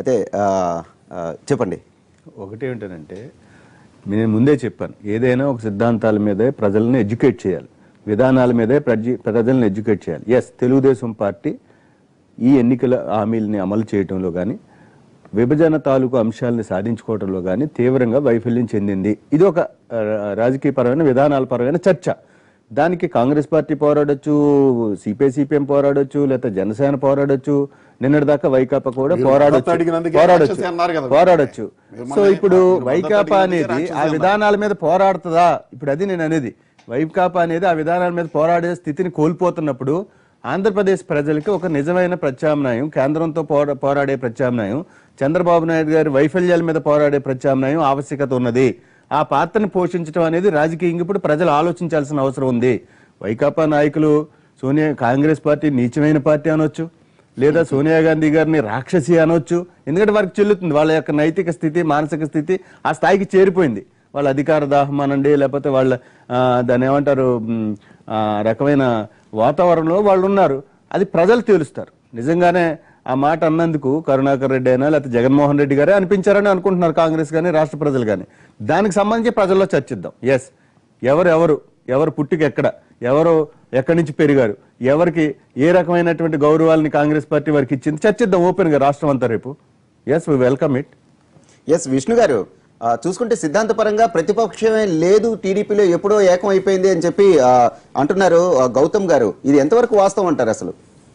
అయితే ఆ, ఆ, చెప్పండి ఒకటి ఏంటంటే నేను ముందే చెప్పాను ఏదైనా ఒక సిద్ధాంతాల మీదే ప్రజలను ఎడ్యుకేట్ చేయాలి విధానాల మీదే ప్రజ ప్రజలను ఎడ్యుకేట్ చేయాలి ఎస్ తెలుగుదేశం పార్టీ ఈ ఎన్నికల హామీలని అమలు చేయడంలో కానీ విభజన తాలూకు అంశాలని సాధించుకోవడంలో కానీ తీవ్రంగా వైఫల్యం చెందింది ఇది ఒక ఆ, రాజకీయపరమైన విధానాల పరమైన చర్చ దానికి కాంగ్రెస్ పార్టీ పోరాడొచ్చు సిపిఐ సిపిఎం పోరాడొచ్చు లేకపోతే జనసేన పోరాడొచ్చు నిన్నటి దాకా వైకాపా కూడా మీరు పోరాడొచ్చు మద్దతు అడిగినందుకే పోరాడొచ్చు రాక్షసి అన్నారు కదా. పోరాడొచ్చు మీరు సో మొన్న ఇప్పుడు మీరు మద్దతు వైకాపా అడిగినందుకే అనేది రాక్షసి ఆ అన్నారు. విధానాల మీద పోరాడుతుందా ఇప్పుడు అది నేను అనేది వైకాపా అనేది ఆ విధానాల మీద పోరాడే స్థితిని కోల్పోతున్నప్పుడు ఆంధ్రప్రదేశ్ ప్రజలకి ఒక నిజమైన ప్రత్యామ్నాయం కేంద్రంతో పోరా- పోరాడే ప్రత్యామ్నాయం చంద్రబాబు నాయుడు గారి వైఫల్యాల మీద పోరాడే ప్రత్యామ్నాయం ఆవశ్యకత ఉన్నది ఆ పాత్రను పోషించడం అనేది రాజకీయంగా ఇప్పుడు ప్రజలు ఆలోచించాల్సిన అవసరం ఉంది వైకాపా నాయకులు సోనియా కాంగ్రెస్ పార్టీ నీచమైన పార్టీ అనొచ్చు లేదా సోనియా గాంధీ గారిని రాక్షసి అనొచ్చు ఎందుకంటే వారికి చెల్లుతుంది వాళ్ళ యొక్క నైతిక స్థితి మానసిక స్థితి ఆ స్థాయికి చేరిపోయింది వాళ్ళ అధికార దాహం అనండి లేకపోతే వాళ్ళ ఆ, దాన్ని ఏమంటారు మ్, ఆ రకమైన వాతావరణంలో వాళ్ళు ఉన్నారు అది ప్రజలు తేలుస్తారు నిజంగానే ఆ మాట అన్నందుకు కరుణాకర్ రెడ్డి అయినా లేకపోతే జగన్మోహన్ రెడ్డి గారే అనిపించారని అనుకుంటున్నారు కాంగ్రెస్ కానీ రాష్ట్ర ప్రజలు కానీ దానికి సంబంధించి ప్రజల్లో చర్చిద్దాం ఎస్ ఎవరు ఎవరు ఎవరు పుట్టిక ఎక్కడ ఎవరు ఎక్కడి నుంచి పెరిగారు ఎవరికి ఏ రకమైనటువంటి గౌరవాలని కాంగ్రెస్ పార్టీ వారికి ఇచ్చింది చర్చిద్దాం ఓపెన్ గా రాష్ట్రం అంతా రేపు S V welcome it S Vishnu garu ఆ, చూసుకుంటే సిద్ధాంతపరంగా ప్రతిపక్షమే లేదు టీడీపీలో ఎప్పుడో ఏకం అయిపోయింది అని చెప్పి ఆ, అంటున్నారు ఆ, గౌతమ్ గారు ఇది ఎంతవరకు వాస్తవం అంటారు అసలు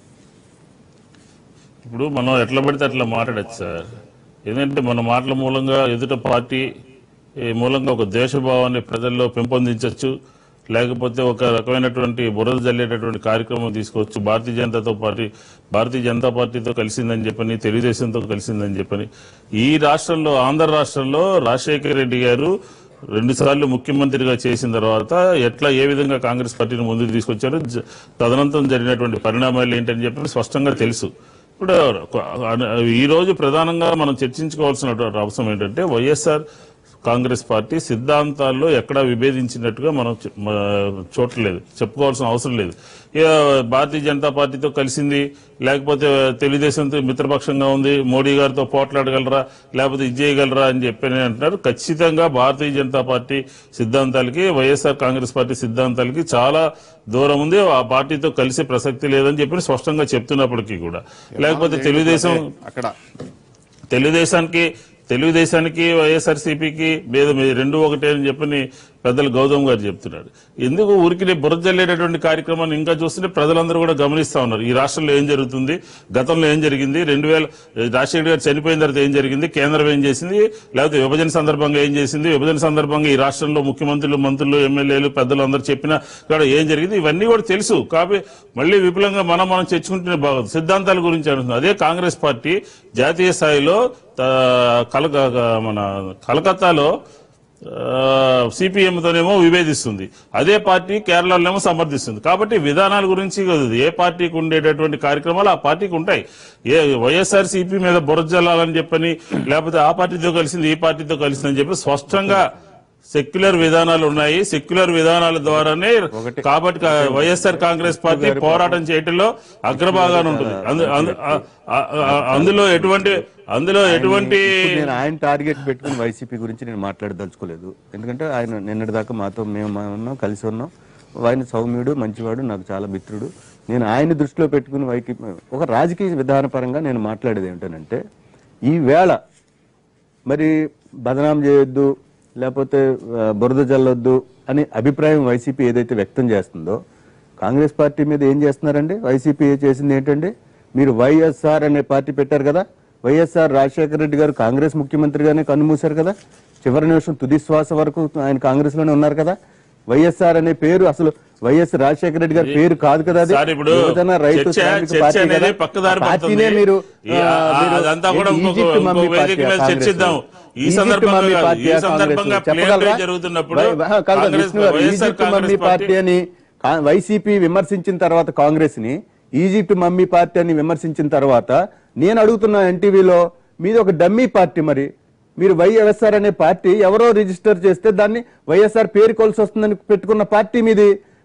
ఇప్పుడు మనం ఎట్లా పడితే అట్లా మాట్లాడచ్చు సార్ ఎందుకంటే మన మాటల మూలంగా ఎదుట పార్టీ ఈ మూలంగా ఒక దేశభావాన్ని ప్రజల్లో పెంపొందించవచ్చు లేకపోతే ఒక రకమైనటువంటి బురద జల్లేటటువంటి కార్యక్రమం తీసుకోవచ్చు భారతీయ జనతాతో పార్టీ భారతీయ జనతా పార్టీతో కలిసిందని చెప్పని తెలుగుదేశంతో కలిసిందని చెప్పని ఈ రాష్ట్రంలో ఆంధ్ర రాష్ట్రంలో రాజశేఖర రెడ్డి గారు రెండు సార్లు ముఖ్యమంత్రిగా చేసిన తర్వాత ఎట్లా ఏ విధంగా కాంగ్రెస్ పార్టీని ముందుకు తీసుకొచ్చారో జ- తదనంతరం జరిగినటువంటి పరిణామాలు ఏంటని చెప్పి స్పష్టంగా తెలుసు ఇప్పుడు ఈ రోజు ప్రధానంగా మనం చర్చించుకోవాల్సిన అవసరం ఏంటంటే వైఎస్ఆర్ కాంగ్రెస్ పార్టీ సిద్ధాంతాల్లో ఎక్కడా విభేదించినట్టుగా మనం చె- మ- చూడలేదు చెప్పుకోవాల్సిన అవసరం లేదు ఇక భారతీయ జనతా పార్టీతో కలిసింది లేకపోతే తెలుగుదేశంతో మిత్రపక్షంగా ఉంది మోడీ గారితో పోట్లాడగలరా లేకపోతే ఇది చేయగలరా అని చెప్పి అంటున్నారు ఖచ్చితంగా భారతీయ జనతా పార్టీ సిద్ధాంతాలకి వైఎస్ఆర్ కాంగ్రెస్ పార్టీ సిద్ధాంతాలకి చాలా దూరం ఉంది ఆ పార్టీతో కలిసే ప్రసక్తి లేదని చెప్పి స్పష్టంగా చెప్తున్నప్పటికీ కూడా లేకపోతే తెలుగుదేశం అక్కడ తెలుగుదేశానికి తెలుగుదేశానికి వైఎస్ఆర్సీపీకి మీద మీ రెండు ఒకటే అని చెప్పని పెద్దలు గౌతమ్ గారు చెప్తున్నాడు ఎందుకు ఊరికి బురద జల్లేటటువంటి కార్యక్రమాన్ని ఇంకా చూస్తుంటే ప్రజలందరూ కూడా గమనిస్తా ఉన్నారు ఈ రాష్ట్రంలో ఏం జరుగుతుంది గతంలో ఏం జరిగింది రెండు వేల రాజశేఖర్ గారు చనిపోయిన తర్వాత ఏం జరిగింది కేంద్రం ఏం చేసింది లేకపోతే విభజన సందర్భంగా ఏం చేసింది విభజన సందర్భంగా ఈ రాష్ట్రంలో ముఖ్యమంత్రులు మంత్రులు ఎమ్మెల్యేలు పెద్దలు అందరూ చెప్పిన కూడా ఏం జరిగింది ఇవన్నీ కూడా తెలుసు కాబట్టి మళ్ళీ విపులంగా మనం మనం చర్చించుకుంటే బాగుంది సిద్ధాంతాల గురించి అంటుంది అదే కాంగ్రెస్ పార్టీ జాతీయ స్థాయిలో త- కలక మన కలకత్తాలో సిపిఎంతోనేమో విభేదిస్తుంది అదే పార్టీ కేరళలోనేమో సమర్థిస్తుంది కాబట్టి విధానాల గురించి కాదు. ఏ పార్టీకి ఉండేటటువంటి కార్యక్రమాలు ఆ పార్టీకి ఉంటాయి ఏ వైఎస్ఆర్ సిపి మీద బురజల్లాలని చెప్పని లేకపోతే ఆ పార్టీతో కలిసింది ఈ పార్టీతో కలిసిందని చెప్పి స్పష్టంగా సెక్యులర్ విధానాలు ఉన్నాయి సెక్యులర్ విధానాల ద్వారానే కాబట్టి కా- వైఎస్ఆర్ కాంగ్రెస్ పార్టీ పోరాటం చేయటంలో అగ్రభాగాన ఉంటుంది అందు- అందు- ఆ- ఆ- ఆ- అందులో ఎటువంటి అందులో ఎటువంటి ఇప్పుడు నేను ఆయన టార్గెట్ పెట్టుకుని వైసీపీ గురించి నేను మాట్లాడదలుచుకోలేదు ఎందుకంటే ఆయన నిన్నటి దాకా మాతో మేము మా ఉన్నాం కలిసి ఉన్నాం ఆయన సౌమ్యుడు మంచివాడు నాకు చాలా మిత్రుడు నేను ఆయన దృష్టిలో పెట్టుకుని వైకి ఒక రాజకీయ విధానపరంగా నేను మాట్లాడేది ఏమిటనంటే ఈ వేళ మరి బదనాం చేయొద్దు లేకపోతే ఆ, బురద జల్లొద్దు అని అభిప్రాయం వైసీపీ ఏదైతే వ్యక్తం చేస్తుందో కాంగ్రెస్ పార్టీ మీద ఏం చేస్తున్నారండి వైసీపీ చేసింది ఏంటండి మీరు వైఎస్ఆర్ అనే పార్టీ పెట్టారు కదా వైఎస్ఆర్ రాజశేఖర రెడ్డి గారు కాంగ్రెస్ ముఖ్యమంత్రిగానే కన్నుమూశారు కదా చివరి నిమిషం తుది శ్వాస వరకు ఆయన కాంగ్రెస్ లోనే ఉన్నారు కదా వైఎస్ఆర్ అనే పేరు అసలు వైఎస్ రాజశేఖర రెడ్డి గారి పేరు కాదు కదా అది సార్ ఇప్పుడు యువజన రైతు చర్చ శ్రామిక చర్చ పార్టీ అనేది కదా. పక్కదారి ఆ పార్టీనే పడుతుంది. మీరు ఈ ఆ- ఆ, మీరు అదంతా కూడా ఏంటి, ఇంకొక- ఈజిప్ట్ మమ్మీ ఇంకొక వేదిక పార్టీయా మీద కాంగ్రెస్? చర్చిద్దాం. ఈ ఈజిప్ట్ సందర్భంగా మమ్మీ కాదు. పార్టీయా ఈ సందర్భంగా కాంగ్రెస్? ప్లేన్ చెప్పగలరా? డే జరుగుతున్నప్పుడు వై- వై- కాదు, Congress Vishnu garu, YSR Egypt mummy Congress party party అని కా- వైసీపీ విమర్శించిన తర్వాత కాంగ్రెస్ ని ఈజిప్ట్ మమ్మీ పార్టీ అని విమర్శించిన తర్వాత నేను అడుగుతున్నా ఎన్టీవీలో మీది ఒక డమ్మీ పార్టీ మరి మీరు వైఎస్ఆర్ అనే పార్టీ ఎవరో రిజిస్టర్ చేస్తే దాన్ని వైఎస్ఆర్ పేరు కొలిసి వస్తుందని పెట్టుకున్న పార్టీ మీది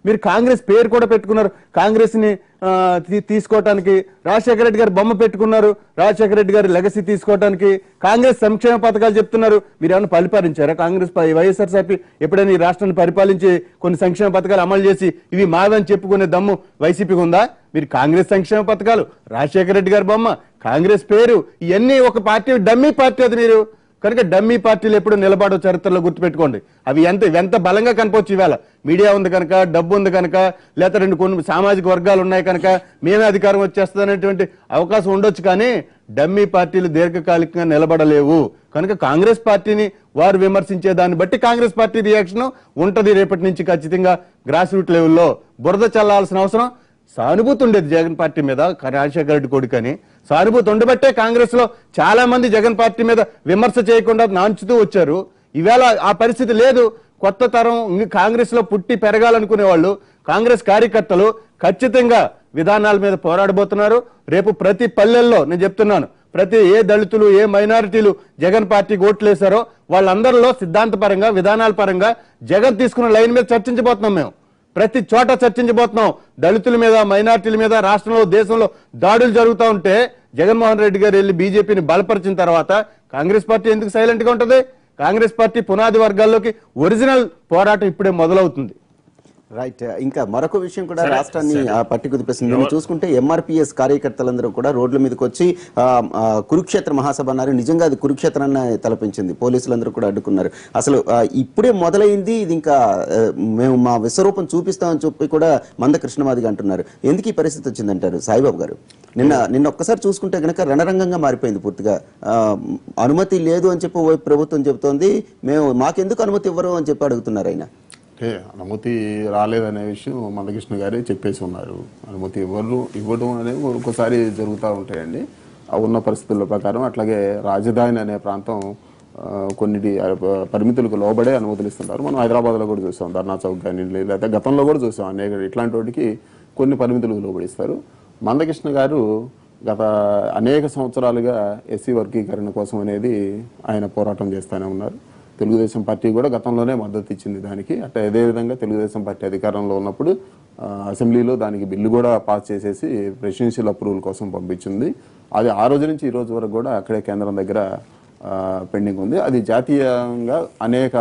మీరు కాంగ్రెస్ పేరు కూడా పెట్టుకున్నారు కాంగ్రెస్ ని ఆ, తీ- తీసుకోవటానికి రాజశేఖర రెడ్డి గారు బొమ్మ పెట్టుకున్నారు రాజశేఖర రెడ్డి గారి లెగసీ తీసుకోవటానికి కాంగ్రెస్ సంక్షేమ పథకాలు చెప్తున్నారు మీరు ఏమైనా పరిపాలించారా కాంగ్రెస్ వైఎస్ఆర్సీపీ ఎప్పుడైనా ఈ రాష్ట్రాన్ని పరిపాలించి కొన్ని సంక్షేమ పథకాలు అమలు చేసి ఇవి మావని చెప్పుకునే దమ్ము వైసీపీకి ఉందా మీరు కాంగ్రెస్ సంక్షేమ పథకాలు రాజశేఖర రెడ్డి గారి బొమ్మ కాంగ్రెస్ పేరు ఇవన్నీ ఒక పార్టీ డమ్మీ పార్టీ అది మీరు కనుక డమ్మీ పార్టీలు ఎప్పుడు నిలబడో చరిత్రలో గుర్తుపెట్టుకోండి అవి ఎంత ఎంత బలంగా కనపవచ్చు ఇవాళ మీడియా ఉంది కనుక డబ్బు ఉంది కనుక లేకపోతే రెండు కొన్ని సామాజిక వర్గాలు ఉన్నాయి కనుక మేమే అధికారం వచ్చేస్తుందనేటువంటి అవకాశం ఉండొచ్చు కానీ డమ్మీ పార్టీలు దీర్ఘకాలికంగా నిలబడలేవు కనుక కాంగ్రెస్ పార్టీని వారు విమర్శించే దాన్ని బట్టి కాంగ్రెస్ పార్టీ రియాక్షన్ ఉంటది రేపటి నుంచి ఖచ్చితంగా గ్రాస్ రూట్ లెవెల్లో బురద చల్లాల్సిన అవసరం సానుభూతి ఉండేది జగన్ పార్టీ మీద రాజశేఖర రెడ్డి కొడుకని సానుభూతి ఉండబట్టే కాంగ్రెస్ లో చాలా మంది జగన్ పార్టీ మీద విమర్శ చేయకుండా నాంచుతూ వచ్చారు ఈవేళ ఆ పరిస్థితి లేదు కొత్త తరం ఇంక కాంగ్రెస్ లో పుట్టి పెరగాలనుకునే వాళ్ళు కాంగ్రెస్ కార్యకర్తలు ఖచ్చితంగా విధానాల మీద పోరాడబోతున్నారు రేపు ప్రతి పల్లెల్లో నేను చెప్తున్నాను ప్రతి ఏ దళితులు ఏ మైనారిటీలు జగన్ పార్టీకి ఓట్లేశారో వాళ్ళందరిలో సిద్ధాంతపరంగా విధానాల పరంగా జగన్ తీసుకున్న లైన్ మీద చర్చించబోతున్నాం మేము ప్రతి చోట చర్చించబోతున్నాం దళితుల మీద మైనార్టీల మీద రాష్ట్రంలో దేశంలో దాడులు జరుగుతూ ఉంటే జగన్మోహన్ రెడ్డి గారు వెళ్ళి బీజేపీని బలపరిచిన తర్వాత కాంగ్రెస్ పార్టీ ఎందుకు సైలెంట్ గా ఉంటది కాంగ్రెస్ పార్టీ పునాది వర్గాల్లోకి ఒరిజినల్ పోరాటం ఇప్పుడే మొదలవుతుంది రైట్ ఇంకా మరొక విషయం కూడా రాష్ట్రాన్ని ఆ, పట్టి కుదిపేసింది నిన్న చూసుకుంటే ఎంఆర్పిఎస్ కార్యకర్తలందరూ కూడా రోడ్ల మీదకి వచ్చి ఆ, ఆ, కురుక్షేత్ర మహాసభ అన్నారు నిజంగా అది కురుక్షేత్రాన్ని తలపించింది పోలీసులందరూ కూడా అడ్డుకున్నారు అసలు ఆ, ఇప్పుడే మొదలైంది ఇది ఇంకా ఆ, మేము మా విశ్వరూపం చూపిస్తామని చెప్పి కూడా మంద కృష్ణమాదిగా అంటున్నారు ఎందుకు ఈ పరిస్థితి వచ్చిందంటారు సాయిబాబు గారు నిన్న నిన్న ఒక్కసారి చూసుకుంటే కనుక రణరంగంగా మారిపోయింది పూర్తిగా ఆ, అనుమతి లేదు అని చెప్పి ఓ ప్రభుత్వం చెబుతోంది మేము మాకెందుకు అనుమతి ఇవ్వరు అని చెప్పి అడుగుతున్నారు ఆయన అంటే అనుమతి రాలేదనే విషయం మందకృష్ణ గారే చెప్పేసి ఉన్నారు అనుమతి ఇవ్వరు ఇవ్వడం అనేది ఒక్కోసారి జరుగుతూ ఉంటాయండి ఆ ఉన్న పరిస్థితుల ప్రకారం అట్లాగే రాజధాని అనే ప్రాంతం ఆ, కొన్నిటి ఆ, పరిమితులకు లోబడే అనుమతులు ఇస్తుంటారు మనం హైదరాబాద్లో కూడా చూసాం ధర్నా చౌక్ కానీ లేకపోతే గతంలో కూడా చూసాం అనేక ఇట్లాంటి వాటికి కొన్ని పరిమితులకు లోబడిస్తారు మందకృష్ణ గారు గత అనేక సంవత్సరాలుగా ఎస్సీ వర్గీకరణ కోసం అనేది ఆయన పోరాటం చేస్తూనే ఉన్నారు తెలుగుదేశం పార్టీ కూడా గతంలోనే మద్దతు ఇచ్చింది దానికి అట్లా అదే విధంగా తెలుగుదేశం పార్టీ అధికారంలో ఉన్నప్పుడు ఆ, అసెంబ్లీలో దానికి బిల్లు కూడా పాస్ చేసేసి ప్రెసిడెన్షియల్ అప్రూవల్ కోసం పంపించింది అది ఆ రోజు నుంచి ఈ రోజు వరకు కూడా అక్కడే కేంద్రం దగ్గర పెండింగ్ ఉంది అది జాతీయంగా అనేక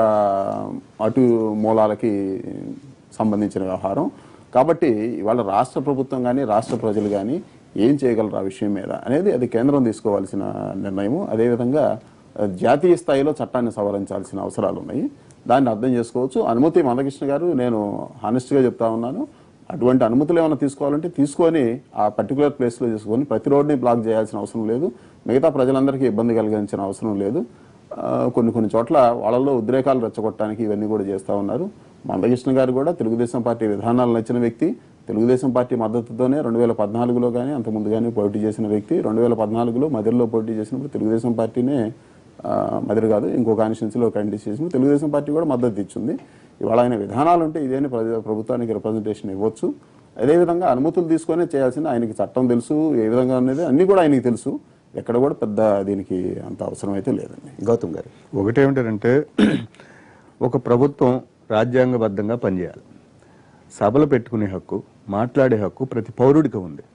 అటు మూలాలకి సంబంధించిన వ్యవహారం కాబట్టి ఇవాళ రాష్ట్ర ప్రభుత్వం కానీ రాష్ట్ర ప్రజలు కానీ ఏం చేయగలరు ఆ విషయం మీద అనేది అది కేంద్రం తీసుకోవాల్సిన నిర్ణయము అదేవిధంగా ఆ, జాతీయ స్థాయిలో చట్టాన్ని సవరించాల్సిన అవసరాలు ఉన్నాయి దాన్ని అర్థం చేసుకోవచ్చు అనుమతి మందకృష్ణ గారు నేను హానెస్ట్గా చెప్తా ఉన్నాను అటువంటి అనుమతులు ఏమైనా తీసుకోవాలంటే తీసుకొని ఆ పర్టికులర్ ప్లేస్లో తీసుకొని ప్రతి రోడ్ని బ్లాక్ చేయాల్సిన అవసరం లేదు మిగతా ప్రజలందరికీ ఇబ్బంది కలిగించిన అవసరం లేదు ఆ, కొన్ని కొన్ని చోట్ల వాళ్ళలో ఉద్రేకాలు రెచ్చగొట్టడానికి ఇవన్నీ కూడా చేస్తూ ఉన్నారు మందకృష్ణ గారు కూడా తెలుగుదేశం పార్టీ విధానాలు నచ్చిన వ్యక్తి తెలుగుదేశం పార్టీ మద్దతుతోనే రెండు వేల పద్నాలుగులో కానీ అంతకుముందు కానీ పోటీ చేసిన వ్యక్తి రెండు వేల పద్నాలుగులో మదిరిలో పోటీ చేసినప్పుడు తెలుగుదేశం పార్టీనే ఆ, మదిరి కాదు ఇంకో కాన్స్టిట్యున్సీలో కంటెస్ట్ చేసింది తెలుగుదేశం పార్టీ కూడా మద్దతు ఇచ్చింది ఇవాళ ఆయన విధానాలు ఉంటే ఇదేని ప్రజ- ప్రభుత్వానికి రిప్రజెంటేషన్ ఇవ్వచ్చు అదేవిధంగా అనుమతులు తీసుకొని చేయాల్సింది ఆయనకి చట్టం తెలుసు ఏ విధంగా అనేది అన్నీ కూడా ఆయనకి తెలుసు ఎక్కడ కూడా పెద్ద దీనికి అంత అవసరం అయితే లేదండి గౌతమ్ గారు ఒకటేమిటంటే ఒక ప్రభుత్వం రాజ్యాంగబద్ధంగా పనిచేయాలి సభలు పెట్టుకునే హక్కు మాట్లాడే హక్కు ప్రతి పౌరుడికి ఉంది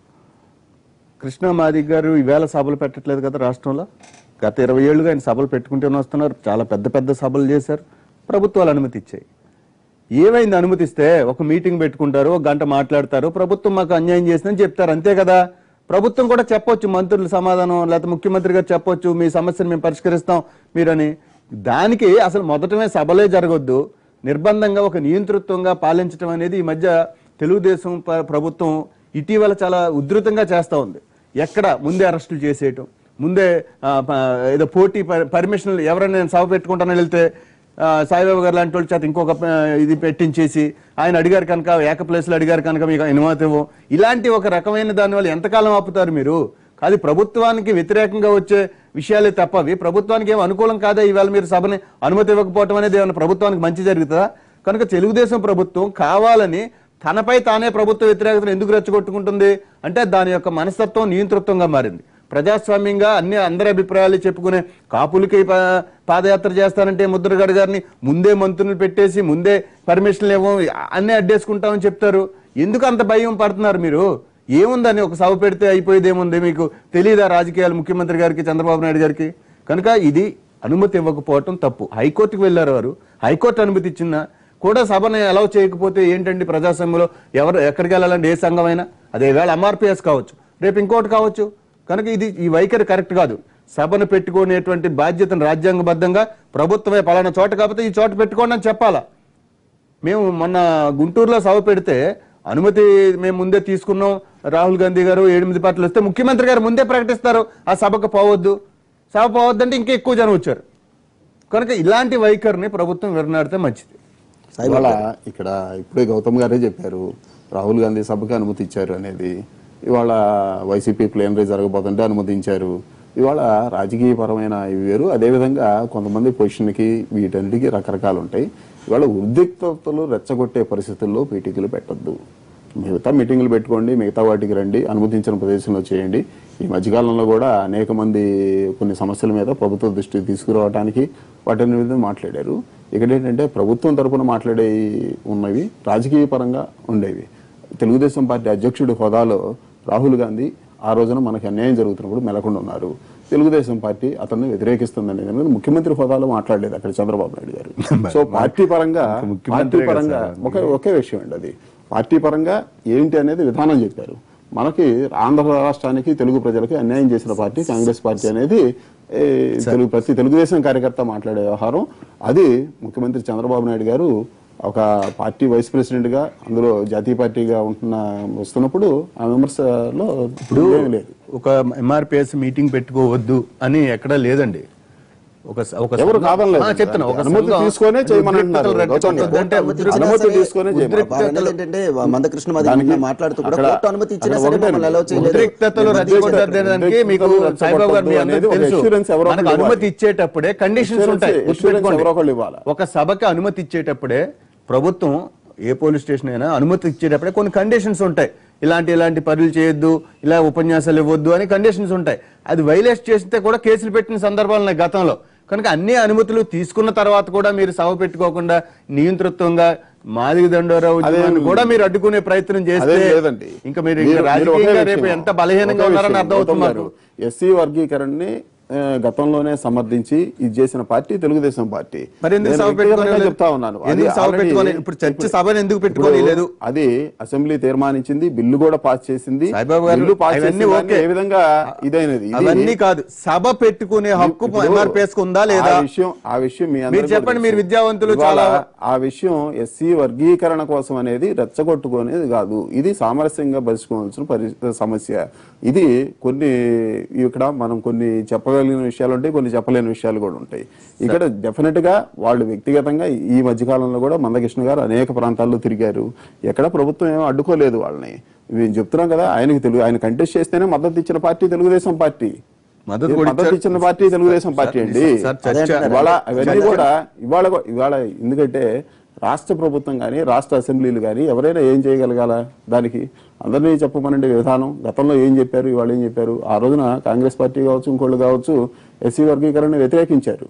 కృష్ణా మాది గారు ఈవేళ సభలు పెట్టట్లేదు కదా రాష్ట్రంలో గత ఇరవై ఏళ్ళుగా ఆయన సభలు పెట్టుకుంటూనే వస్తున్నారు చాలా పెద్ద పెద్ద సభలు చేశారు ప్రభుత్వాలు అనుమతి ఇచ్చాయి ఏమైంది అనుమతిస్తే ఒక మీటింగ్ పెట్టుకుంటారు ఒక గంట మాట్లాడతారు ప్రభుత్వం మాకు అన్యాయం చేసిందని చెప్తారు అంతే కదా ప్రభుత్వం కూడా చెప్పొచ్చు మంత్రులు సమాధానం లేకపోతే ముఖ్యమంత్రి గారు చెప్పొచ్చు మీ సమస్యను మేము పరిష్కరిస్తాం మీరని దానికి అసలు మొదటమే సభలే జరగొద్దు నిర్బంధంగా ఒక నియంతృత్వంగా పాలించడం అనేది ఈ మధ్య తెలుగుదేశం ప- ప్రభుత్వం ఇటీవల చాలా ఉధృతంగా చేస్తా ఉంది ఎక్కడ ముందే అరెస్టులు చేసేయటం ముందే ఆ, ప- ఏదో పోటీ పర్మిషన్లు ఎవరైనా నేను సభ పెట్టుకుంటానని వెళ్తే ఆ, సాయిబాబా గారు లాంటి వాళ్ళ చేత ఇంకొక ఆ, ఇది పెట్టించేసి ఆయన అడిగారు కనుక ఏక ప్లేస్లో అడిగారు కనుక మీకు అనుమతి ఇవ్వం ఇలాంటి ఒక రకమైన దాని వల్ల ఎంతకాలం ఆపుతారు మీరు కాదు ప్రభుత్వానికి వ్యతిరేకంగా వచ్చే విషయాలే తప్పవి ప్రభుత్వానికి ఏం అనుకూలం కాదా ఇవాళ మీరు సభని అనుమతి ఇవ్వకపోవటం అనేది ఏమైనా ప్రభుత్వానికి మంచి జరుగుతుందా కనుక తెలుగుదేశం ప్రభుత్వం కావాలని తనపై తానే ప్రభుత్వ వ్యతిరేకతను ఎందుకు రెచ్చగొట్టుకుంటుంది అంటే దాని యొక్క మనస్తత్వం నియంతృత్వంగా మారింది ప్రజాస్వామ్యంగా అన్ని అందరి అభిప్రాయాలు చెప్పుకునే కాపులకి పా- పాదయాత్ర చేస్తానంటే ముద్రగడ గారిని ముందే మంత్రులు పెట్టేసి ముందే పర్మిషన్లు ఇవ్వం అన్నీ అడ్డేసుకుంటామని చెప్తారు ఎందుకు అంత భయం పడుతున్నారు మీరు ఏముందని ఒక సభ పెడితే అయిపోయేది ఏముంది మీకు తెలియదా రాజకీయాలు ముఖ్యమంత్రి గారికి చంద్రబాబు నాయుడు గారికి కనుక ఇది అనుమతి ఇవ్వకపోవటం తప్పు హైకోర్టుకు వెళ్ళారు వారు హైకోర్టు అనుమతి ఇచ్చిందా కూడా సభను అలౌ చేయకపోతే ఏంటండి ప్రజాస్వామ్యంలో ఎవరు ఎక్కడికి వెళ్ళాలంటే ఏ సంఘమైనా అదే వేళ ఎంఆర్పిఎస్ కావచ్చు రేపు ఇంకోటి కావచ్చు కనుక ఇది ఈ వైఖరి కరెక్ట్ కాదు సభను పెట్టుకునేటువంటి బాధ్యతను రాజ్యాంగబద్ధంగా ప్రభుత్వమే పలానా చోట కాకపోతే ఈ చోట పెట్టుకోండి అని చెప్పాలా మేము మొన్న గుంటూరులో సభ పెడితే అనుమతి మేము ముందే తీసుకున్నాం రాహుల్ గాంధీ గారు ఎనిమిది పార్టీలు వస్తే ముఖ్యమంత్రి గారు ముందే ప్రకటిస్తారు ఆ సభకు పోవద్దు సభ పోవద్దంటే ఇంకా ఎక్కువ జనం వచ్చారు కనుక ఇలాంటి వైఖరిని ప్రభుత్వం విరనాడితే మంచిది ఇవాళ ఇక్కడ ఇప్పుడే గౌతమ్ గారే చెప్పారు రాహుల్ గాంధీ సభకి అనుమతి ఇచ్చారు అనేది ఇవాళ వైసీపీ ప్లేనరీ జరగబోతుంటే అనుమతించారు ఇవాళ రాజకీయపరమైన ఇవి వేరు అదేవిధంగా కొంతమంది పొజిషన్కి వీటన్నిటికీ రకరకాలు ఉంటాయి ఇవాళ ఉద్రిక్తతలు రెచ్చగొట్టే పరిస్థితుల్లో పీటీకలు పెట్టొద్దు మిగతా మీటింగులు పెట్టుకోండి మిగతా వాటికి రండి అనుమతించిన ప్రదేశంలో చేయండి ఈ మధ్యకాలంలో కూడా అనేక మంది కొన్ని సమస్యల మీద ప్రభుత్వ దృష్టికి తీసుకురావడానికి వాటిని మీద మాట్లాడారు ఇక్కడ ఏంటంటే ప్రభుత్వం తరపున మాట్లాడే ఉన్నవి రాజకీయ పరంగా ఉండేవి తెలుగుదేశం పార్టీ అధ్యక్షుడి హోదాలో రాహుల్ గాంధీ ఆ రోజున మనకి అన్యాయం జరుగుతున్నప్పుడు మెలకుండా ఉన్నారు తెలుగుదేశం పార్టీ అతన్ని వ్యతిరేకిస్తుందనే దాని మీద ముఖ్యమంత్రి హోదాలో మాట్లాడలేదు అక్కడ చంద్రబాబు నాయుడు గారు సో పార్టీ పరంగా పార్టీ ముఖ్యమంత్రే కదా పరంగా ఒకే ఒకే విషయం అండి అది పార్టీ పరంగా ఏంటి అనేది విధానం చెప్పారు మనకి ఆంధ్ర రాష్ట్రానికి తెలుగు ప్రజలకి అన్యాయం చేసిన పార్టీ కాంగ్రెస్ పార్టీ అనేది ఏ, తెలుగు ప్రతి తెలుగుదేశం కార్యకర్త మాట్లాడే వ్యవహారం అది ముఖ్యమంత్రి చంద్రబాబు నాయుడు గారు ఒక పార్టీ వైస్ ప్రెసిడెంట్ గా అందులో జాతీయ పార్టీగా ఉంటున్న వస్తున్నప్పుడు ఆ విమర్శలో ఇప్పుడు లేదు ఒక ఎంఆర్పిఎస్ మీటింగ్ పెట్టుకోవద్దు అని ఎక్కడా లేదండి ఒక స- ఒక ఎవరు సంఘం- కాదనలేదు. ఆ, చెప్తున్నా ఒక అనుమతి సంఘం తీసుకొనే చేయమని అంటున్నారు. ఉద్రిక్తతలు గౌతమ్ గారు. రెచ్చగొట్టొద్దు అంటే అనుమతి ఇచ్చినా అనుమతి సరే తీసుకొనే చేయమని. వారు అనేది ఏంటంటే మందకృష్ణ మాది దానికి నిన్న మాట్లాడుతూ కూడా అక్కడ- కోర్టు అనుమతి ఇచ్చినా అక్కడ సరే ఒకటే మమ్మల్ని allow చేయలేదు. ఉద్రిక్తతలు రెచ్చగొట్టడానికి మీకు ఉద్రిక్తతలు సాయిబాబు గారు మీ రెచ్చగొట్టొద్దు అందరికీ అనేది ఒక తెలుసు assurance ఎవరో మనకు ఒకరు అనుమతి ఇవ్వాలి. ఇచ్చేటప్పుడే కండిషన్స్ Assurance- ఉంటాయి assurance గుర్తుపెట్టుకోండి. ఎవరో ఒకరు ఇవ్వాలి. ఒక సభకి అనుమతి ఇచ్చేటప్పుడే ప్రభుత్వం ఏ పోలీస్ స్టేషన్ అయినా అనుమతి ఇచ్చేటప్పుడే కొన్ని కండిషన్స్ ఉంటాయి ఇలాంటి ఇలాంటి పనులు చేయొద్దు ఇలా ఉపన్యాసాలు ఇవ్వద్దు అని కండిషన్స్ ఉంటాయి అది వైలేట్ చేస్తే కూడా కేసులు పెట్టిన సందర్భాలు ఉన్నాయి గతంలో కనుక అన్ని అనుమతులు తీసుకున్న తర్వాత కూడా మీరు సభ పెట్టుకోకుండా నియంతృత్వంగా మాదిగ దండోరావు ఉద్యమాన్ని కూడా మీరు అడ్డుకునే ప్రయత్నం చేస్తే అదేం లేదండి ఇంకా మీరు మీరు- ఇంకా మీరు ఒకే రాజకీయంగా రేపు విషయం, ఎంత బలహీనంగా ఒకే ఉన్నారని విషయం, అర్థమవుతుంది గౌతమ్ మాకు గారు, ఎస్సీ వర్గీకరణని ఆ, గతంలోనే సమర్థించి ఇది చేసిన పార్టీ తెలుగుదేశం పార్టీ మరి ఎందుకు నేను సభ వ్యక్తిగతంగా పెట్టుకోలేదు? చెప్తా ఉన్నాను అది ఎందుకు సభ already- పెట్టుకోలేదు? ఇప్పుడు చర్చ సభను ఎందుకు పెట్టుకోలేదు? ఇప్పుడు లేదు. అది అసెంబ్లీ తీర్మానించింది బిల్లు కూడా పాస్ చేసింది సాయిబాబు గారు, బిల్లు పాస్ అవన్నీ చేసిన ఓకే. దాన్ని ఏ విధంగా ఇదైనది ఇది- అవన్నీ కాదు సభ పెట్టుకునే హక్కు ఇప్పుడు ఎంఆర్పిఎస్ ఉందా లేదా ఆ విషయం ఆ విషయం మీ అందరికీ మీరు చెప్పండి, తెలుసు. మీరు విద్యావంతులు ఇవాళ చాలా- ఆ విషయం ఎస్సీ వర్గీకరణ కోసం అనేది రెచ్చగొట్టుకునేది కాదు ఇది సామరస్యంగా పరిష్కరించిన పరి సమస్య ఇది కొన్ని ఇక్కడ మనం కొన్ని చెప్పగలిగిన విషయాలు ఉంటాయి కొన్ని చెప్పలేని విషయాలు కూడా ఉంటాయి ఇక్కడ డెఫినెట్ గా వాళ్ళు వ్యక్తిగతంగా ఈ మధ్యకాలంలో కూడా మందకృష్ణ గారు అనేక ప్రాంతాల్లో తిరిగారు ఎక్కడ ప్రభుత్వం ఏమో అడ్డుకోలేదు వాళ్ళని మేము చెప్తున్నాం కదా ఆయనకి తెలుగు ఆయన కంటెస్ట్ చేస్తేనే మద్దతు ఇచ్చిన పార్టీ తెలుగుదేశం పార్టీ మద్దతు కూడా మద్దతు ఇచ్చారు. ఇచ్చిన పార్టీ తెలుగుదేశం పార్టీ అండి సార్, చర్చ ఇవాళ అవన్నీ కూడా ఇవాళ కూ- ఇవాళ ఎందుకంటే రాష్ట్ర ప్రభుత్వం కానీ రాష్ట్ర అసెంబ్లీలు కానీ ఎవరైనా ఏం చేయగలగాల దానికి అందరినీ చెప్పమనండి విధానం గతంలో ఏం చెప్పారు ఇవాళ ఏం చెప్పారు ఆ రోజున కాంగ్రెస్ పార్టీ కావచ్చు ఇంకోళ్ళు కావచ్చు ఎస్సీ వర్గీకరణ వ్యతిరేకించారు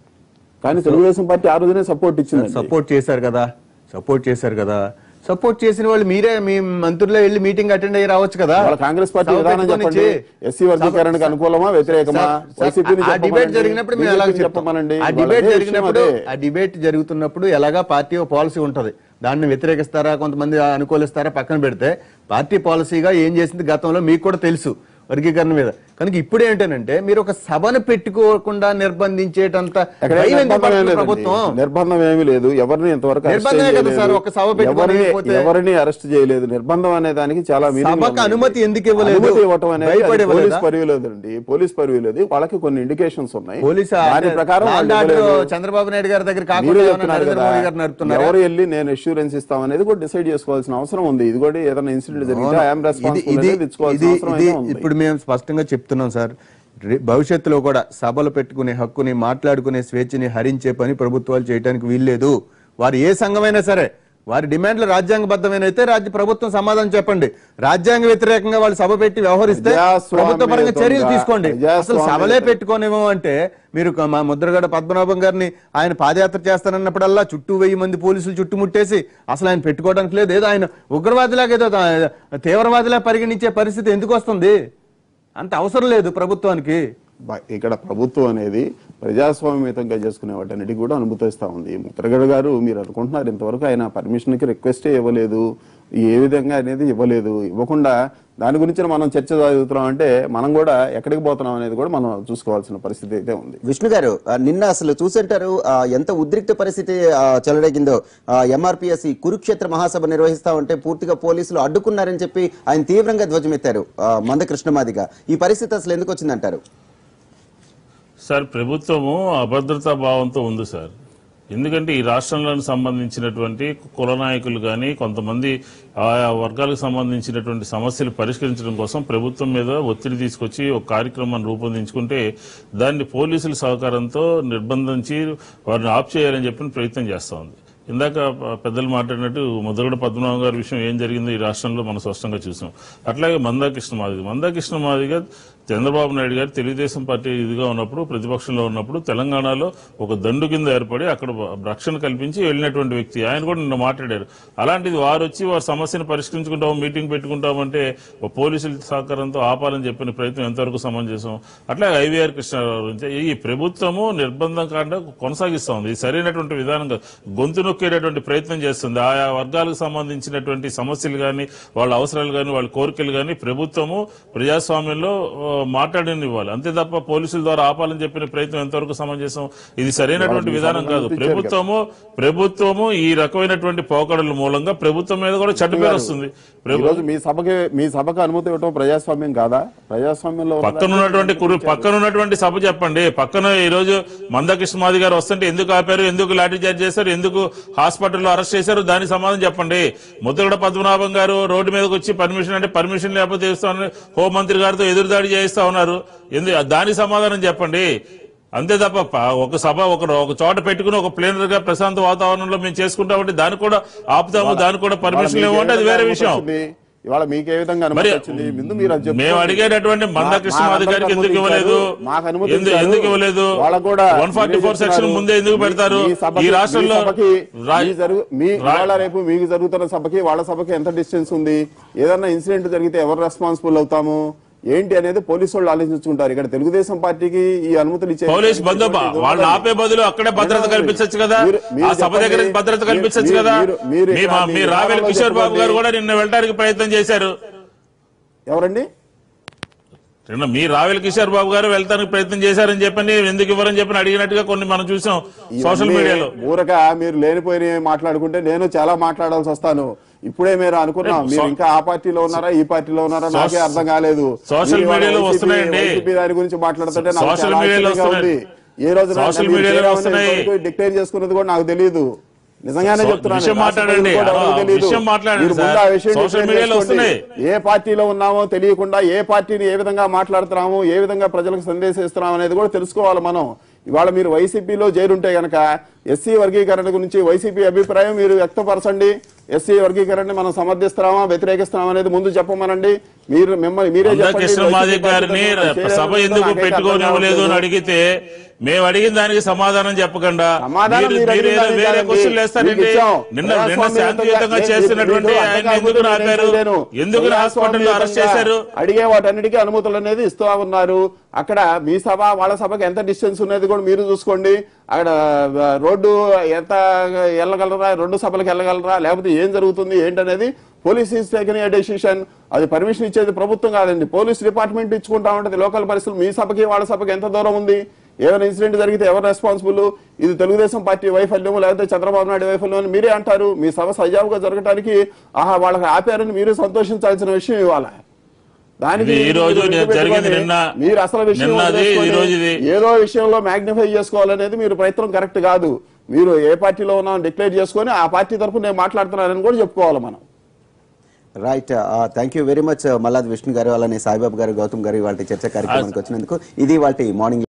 కానీ తెలుగుదేశం పార్టీ ఆ రోజునే సపోర్ట్ ఇచ్చింది సపోర్ట్ చేశారు కదా సపోర్ట్ చేశారు కదా సపోర్ట్ చేసిన వాళ్ళు మీరే మీ మంత్రులే వెళ్ళి మీటింగ్ అటెండ్ అయ్యి రావచ్చు కదా వాళ్ళ కాంగ్రెస్ పార్టీ సభ విధానం పెట్టుకొని చెప్పండి ఇచ్చి- ఎస్సీ వర్గీకరణకు అనుకూలమా వ్యతిరేకమా సార్, సార్, వైసీపీని ఆ డిబేట్ చెప్పమనండి, జరిగినప్పుడు మేము ఎలాగ బీజేపీని చెప్తాం చెప్పమనండి ఆ వాళ్ళ డిబేట్ అదే విషయం జరిగినప్పుడు అదే. ఆ డిబేట్ జరుగుతున్నప్పుడు ఎలాగా పార్టీ పాలసీ ఉంటది దాన్ని వ్యతిరేకిస్తారా కొంతమంది అనుకూలిస్తారా పక్కన పెడితే పార్టీ పాలసీగా ఏం చేసింది గతంలో మీకు కూడా తెలుసు వర్గీకరణ మీద కనుక ఇప్పుడు ఏంటంటే మీరు ఒక సభను పెట్టుకోకుండా నిర్బంధించేటంత ఎక్కడ భయం ఎందుకు నిర్బంధం ఏం పడుతుంది లేదండి. ప్రభుత్వం నిర్బంధం ఏమీ లేదు ఎవరిని ఇంతవరకు అరెస్ట్ నిర్బంధమే కదా చేయలేదు. సార్, ఒక సభ పెట్టుకొని ఎవరిని వెళ్ళిపోతే. ఎవరిని అరెస్ట్ చేయలేదు నిర్బంధం అనే దానికి చాలా meaning సభకు ఉంది. అనుమతి ఎందుకు ఇవ్వలేదు? అనుమతి ఇవ్వటం అనేది భయపడి అది పోలీస్ ఇవ్వలేదా? పరివి లేదండి పోలీస్ పరివి లేదు వాళ్ళకి కొన్ని ఇండికేషన్స్ ఉన్నాయి పోలీసు దాని ప్రకారం వాళ్ళు ఆర్డర్ ఇవ్వలేదు. చంద్రబాబు నాయుడు గారి దగ్గర మీరే కాకుండా ఏమన్నా చెప్తున్నారు నరేంద్ర కదా, మోడీ గారు నడుపుతున్నారా ఎవరు వెళ్ళి నేను అష్యూరెన్స్ ఇస్తాం అనేది కూడా డిసైడ్ చేసుకోవాల్సిన అవసరం ఉంది ఇది కూడా ఏదైనా ఇన్సిడెంట్ జరిగితే ఐఎమ్ ఇది రెస్పాన్సిబుల్ ఇది అనేది ఇచ్చుకోవాల్సిన ఇది అవసరం ఇది అయితే ఉంది ఇప్పుడు మేము స్పష్టంగా చెప్తున్నాం సార్ రే- భవిష్యత్తులో కూడా సభలు పెట్టుకునే హక్కుని మాట్లాడుకునే స్వేచ్ఛని హరించే పని ప్రభుత్వాలు చేయడానికి వీల్లేదు వారు ఏ సంఘమైనా సరే వారి డిమాండ్లు రాజ్యాంగబద్ధమైనైతే రాజ్య ప్రభుత్వం సమాధానం చెప్పండి రాజ్యాంగ వ్యతిరేకంగా వాళ్ళు సభ పెట్టి వ్యవహరిస్తే ప్రజాస్వామ్య ప్రభుత్వ పరంగా చర్యలు యుతంగా, తీసుకోండి అసలు ప్రజాస్వామ్య సభలే యుతంగా. పెట్టుకోనేమో అంటే మీరు క- మా ముద్రగడ పద్మనాభం గారిని ఆయన పాదయాత్ర చేస్తానన్నప్పుడల్లా చుట్టూ వెయ్యి మంది పోలీసులు చుట్టుముట్టేసి అసలు ఆయన పెట్టుకోవడానికి లేదు ఏదో ఆయన ఉగ్రవాదిలాగా ఏదో తా- తీవ్రవాదిలా పరిగణించే పరిస్థితి ఎందుకు వస్తుంది అంత అవసరం లేదు ప్రభుత్వానికి బ- ఇక్కడ ప్రభుత్వం అనేది ప్రజాస్వామ్యతంగా చేసుకునే వాటన్నిటికీ కూడా అనుమతిస్తూ ఉంది ముద్రగడ గారు మీరు అనుకుంటున్నారు ఇంతవరకు ఆయన పర్మిషన్కి రిక్వెస్టే ఇవ్వలేదు ఏ విధంగా అనేది ఇవ్వలేదు ఇవ్వకుండా దాని గురించి మనం చర్చ జరుగుతున్నాం అంటే మనం కూడా ఎక్కడికి పోతున్నాం అనేది కూడా మనం చూసుకోవాల్సిన పరిస్థితి అయితే ఉంది విష్ణు గారు ఆ, నిన్న అసలు చూసింటారు ఆ, ఎంత ఉద్రిక్త పరిస్థితి ఆ, చెలరేగిందో ఎంఆర్పిఎస్ ఈ కురుక్షేత్ర మహాసభ నిర్వహిస్తా ఉంటే పూర్తిగా పోలీసులు అడ్డుకున్నారని చెప్పి ఆయన తీవ్రంగా ధ్వజమెత్తారు ఆ, మందకృష్ణమాదిగా ఈ పరిస్థితి అసలు ఎందుకు వచ్చిందంటారు సార్ ప్రభుత్వము అభద్రతా భావంతో ఉంది సార్ ఎందుకంటే ఈ రాష్ట్రంలోకి సంబంధించినటువంటి కుల నాయకులు కానీ కొంతమంది ఆయా వర్గాలకు సంబంధించినటువంటి సమస్యలు పరిష్కరించడం కోసం ప్రభుత్వం మీద ఒత్తిడి తీసుకొచ్చి ఒక కార్యక్రమాన్ని రూపొందించుకుంటే దాన్ని పోలీసుల సహకారంతో నిర్బంధించి వారిని ఆఫ్ చేయాలని చెప్పిన ప్రయత్నం చేస్తా ఉంది ఇందాక ప- పెద్దలు మాట్లాడినట్టు ముద్రగడ పద్మనాభం గారి విషయం ఏం జరిగిందో ఈ రాష్ట్రంలో మనం స్పష్టంగా చూసాం అట్లాగే మందాకృష్ణ మాదిగ మందాకృష్ణ మాదిగ చంద్రబాబు నాయుడు గారు తెలుగుదేశం పార్టీ ఇదిగా ఉన్నప్పుడు ప్రతిపక్షంలో ఉన్నప్పుడు తెలంగాణలో ఒక దండు కింద ఏర్పడి అక్కడ రక్షణ కల్పించి వెళ్ళినటువంటి వ్యక్తి ఆయన కూడా నిన్న మాట్లాడారు అలాంటిది వారు వచ్చి వారి సమస్యను పరిష్కరించుకుంటాం మీటింగ్ పెట్టుకుంటామంటే ఒక పోలీసుల సహకారంతో ఆపాలని చెప్పిన ప్రయత్నం ఎంతవరకు సమంజసం అట్లాగే ఐవీఆర్ కృష్ణారావు గురించి ఈ ప్రభుత్వము నిర్బంధం కాకుండా కొనసాగిస్తా ఉంది ఇది సరైనటువంటి విధానం కాదు గొంతు నొక్కేటటువంటి ప్రయత్నం చేస్తుంది ఆయా వర్గాలకు సంబంధించినటువంటి సమస్యలు కానీ వాళ్ళ అవసరాలు కానీ వాళ్ళ కోరికలు కానీ ప్రభుత్వము ప్రజాస్వామ్యంలో ఆ, మాట్లాడనివ్వాలి అంతే తప్ప పోలీసుల ద్వారా ఆపాలని చెప్పిన ప్రయత్నం ఎంతవరకు సమంజసం ఇది సరైనటువంటి విధానం కాదు ప్రభుత్వము ప్రభుత్వము ఈ రకమైనటువంటి పోకడల మూలంగా ప్రభుత్వం మీద కూడా చెడ్డ పేరు వస్తుంది ఈ ప్రభు- రోజు మీ సభకి మీ సభకు అనుమతి ఇవ్వటం ప్రజాస్వామ్యం కాదా ప్రజాస్వామ్యంలో ఉన్నదా? పక్కన ఉన్నటువంటి కురు- పక్కన ఉన్నటువంటి సభ చెప్పండి పక్కన ఈ రోజు మందకృష్ణ మాది గారు వస్తుంటే ఎందుకు ఆపారు ఎందుకు లాఠీ చార్జ్ చేశారు ఎందుకు హాస్పిటల్లో అరెస్ట్ చేశారు దానికి సమాధానం చెప్పండి ముద్రగడ పద్మనాభం గారు రోడ్డు మీదకి వచ్చి పర్మిషన్ అంటే పర్మిషన్ లేకపోతే ఇస్తామని హోంమంత్రి గారితో ఎదురుదాడి చేయిస్తా ఉన్నారు ఎందుకు దానికి సమాధానం చెప్పండి అంతే తప్ప ప- ఒక సభ ఒక ఒక చోట పెట్టుకుని ఒక ప్లేనర్ గా ప్రశాంత వాతావరణంలో మేము చేసుకుంటామంటే దానికి కూడా ఆపుతాము దానికి కూడా పర్మిషన్ ఇవాళ మీకు లేవంటే అది ఏ వేరే విధంగా విషయం అనుమతి వచ్చింది? ఇవాళ మీకు ఏ విధంగా అనుమతి మరి వచ్చింది ముందు మీరు అది చెప్పుకోండి. మేము అడిగేటటువంటి మందకృష్ణ మా- మాది మా గారికి అందరికీ ఎందుకు ఇవ్వలేదు అనుమతి మాకు అనుమతి ఎందు- ఇచ్చారు. ఎందుకు ఇవ్వలేదు వాళ్ళకు కూడా వన్ ఫార్టీ ఫోర్ మీరే సెక్షన్ చెప్తున్నారు. ముందే ఎందుకు మీ- పెడతారు మీ సభకి- ఈ రాష్ట్రంలో మీ సభకి రా- మీ జరుగు మీ రా- ఇవాళ రేపు మీకు జరుగుతున్న సభకి వాళ్ళ సభకి ఎంత డిస్టెన్స్ ఉంది ఏదన్నా ఇన్సిడెంట్ జరిగితే ఎవరు రెస్పాన్సిబుల్ అవుతాము ఏంటి అనేది పోలీసు వాళ్ళు ఆలోచించుకుంటారు ఇక్కడ తెలుగుదేశం పార్టీకి ఈ అనుమతులు ఇచ్చే పోలీస్ బందోబా వాళ్ళని ఆపే బదులు అక్కడే భద్రత కల్పించచ్చు కదా మీరు- మీరు ఆ సభ దగ్గర చెప్పండి. భద్రత మీరు- కల్పించచ్చు మీరు- కదా మీరు- మీరు మీ మా- ఇక్కడ మీ మీ రావెల్ గ్రామంలో కిషోర్ బాబు గారు చెప్పండి. కూడా నిన్న వెళ్ళడానికి ప్రయత్నం చేశారు ఎవరండి నిన్న మీ రావెల్ కిషోర్ బాబు గారు వెళ్తానికి ప్రయత్నం చేశారని చెప్పని ఎందుకు ఇవ్వరని చెప్పని అడిగినట్టుగా కొన్ని మనం చూసాం సోషల్ ఇవన్నీ మీడియాలో ఊరక మీరు లేనిపోయిన మాట్లాడుకుంటే నేను చాలా మాట్లాడాల్సి వస్తాను ఇప్పుడే మీరు అనుకున్నాం మీరు ఇంకా ఆ పార్టీలో ఉన్నారా ఈ పార్టీలో ఉన్నారా నాకే అర్థం కాలేదు సోషల్ మీరు ఇవాళ మీడియాలో వైసీపీ వస్తున్నాయండి. వైసీపీ దాని గురించి మాట్లాడుతుంటే నాకు సోషల్ చాలా మీడియాలో ఆశ్చర్యంగా ఉంది వస్తున్నాయి. ఏ రోజు సోషల్ మీడియాలో వస్తున్నాయి. డిక్లేర్ చేసుకున్నది కూడా నాకు తెలియదు నిజంగానే సో- చెప్తున్నాను విషయం రాష్ట్ర మాట్లాడండి. ప్రజలకు కూడా ఆ, ఎవరికీ తెలీదు. విషయం మాట్లాడండి మీరు ముందు సార్. ఆ విషయం సోషల్ declare మీడియాలో చేసుకోండి. వస్తున్నాయి. ఏ పార్టీలో ఉన్నామో తెలియకుండా ఏ పార్టీని ఏ విధంగా మాట్లాడుతున్నాము ఏ విధంగా ప్రజలకు సందేశం ఇస్తున్నాం అనేది కూడా తెలుసుకోవాలి మనం ఇవాళ మీరు వైసీపీలో చేరుంటే గనక ఎస్సీ వర్గీకరణ గురించి వైసీపీ అభిప్రాయం మీరు వ్యక్తపరచండి ఎస్సీ వర్గీకరణని మనం సమర్థిస్తున్నామా వ్యతిరేకిస్తున్నామా అనేది ముందు చెప్పమనండి మీరు మిమ్మల్ని మీరే చెప్పండి. కృష్ణ మాదిక్ వైసీపీ గారిని పార్టీ తరఫున సభ చేయలేదో ఎందుకు నాకైతే అర్థం పెట్టుకోనివ్వలేదు అని కావట్లేదు. అడిగితే మేము అడిగిన దానికి సమాధానం చెప్పకుండా సమాధానం మీరు- మీరు మీరు అడిగిన ఏదో దానికి వేరే కాదండి. క్వశ్చన్లు వేస్తారండి మీకు ఇచ్చాం. నిన్న నిన్న ప్రజాస్వామ్యయుతంగా శాంతియుతంగా నేను- చేస్తున్నటువంటి మీకు ఆయన అర్థం ఎందుకు కాకపోతే నేను ఆపారు చేయలేను. ఎందుకు హాస్పిటల్లో అరెస్ట్ చేశారు అడిగే వాటన్నిటికీ అనుమతులు అనేది ఇస్తూ ఉన్నారు అక్కడ మీ సభ వాళ్ళ సభకి ఎంత డిస్టెన్స్ ఉన్నది కూడా మీరు చూసుకోండి అక్కడ ఆ, రోడ్డు ఎంత వెళ్ళగలరా రెండు సభలకు వెళ్ళగలరా లేకపోతే ఏం జరుగుతుంది ఏంటనేది police is taken a decision అది పర్మిషన్ ఇచ్చేది ప్రభుత్వం కాదండి పోలీస్ డిపార్ట్మెంట్ ఇచ్చుకుంటా ఉంటది లోకల్ పరిస్థితులు మీ సభకి వాళ్ళ సభకి ఎంత దూరం ఉంది ఏమైనా ఇన్సిడెంట్ జరిగితే ఎవరు రెస్పాన్సిబుల్ ఇది తెలుగుదేశం పార్టీ వైఫల్యం లేకపోతే చంద్రబాబు నాయుడు వైఫల్యం అని మీరే అంటారు మీ సభ సజావుగా జరగడానికి ఆహా వాళ్ళకి ఆపారని మీరు సంతోషించాల్సిన విషయం ఇవాళ దానికి ఇది ఈ రోజు మీరు నేను జరిగింది పెట్టుకొని నిన్న. మీరు అసలు విషయం నిన్నది, వదిలేసుకొని ఈ రోజు ఇది. ఏదో విషయంలో మ్యాగ్నిఫై చేసుకోవాలనేది మీరు ప్రయత్నం కరెక్ట్ కాదు మీరు ఏ పార్టీలో ఉన్నామని డిక్లేర్ చేసుకొని ఆ పార్టీ తరఫున నేను మాట్లాడుతున్నానని కూడా చెప్పుకోవాలి మనం right thank you very much Malladi Vishnu garu అలానే సాయిబాబు గారు గౌతమ్ గారు వాళ్ళ చర్చ కార్యక్రమానికి వచ్చినందుకు ఇది వాళ్ళ మార్నింగ్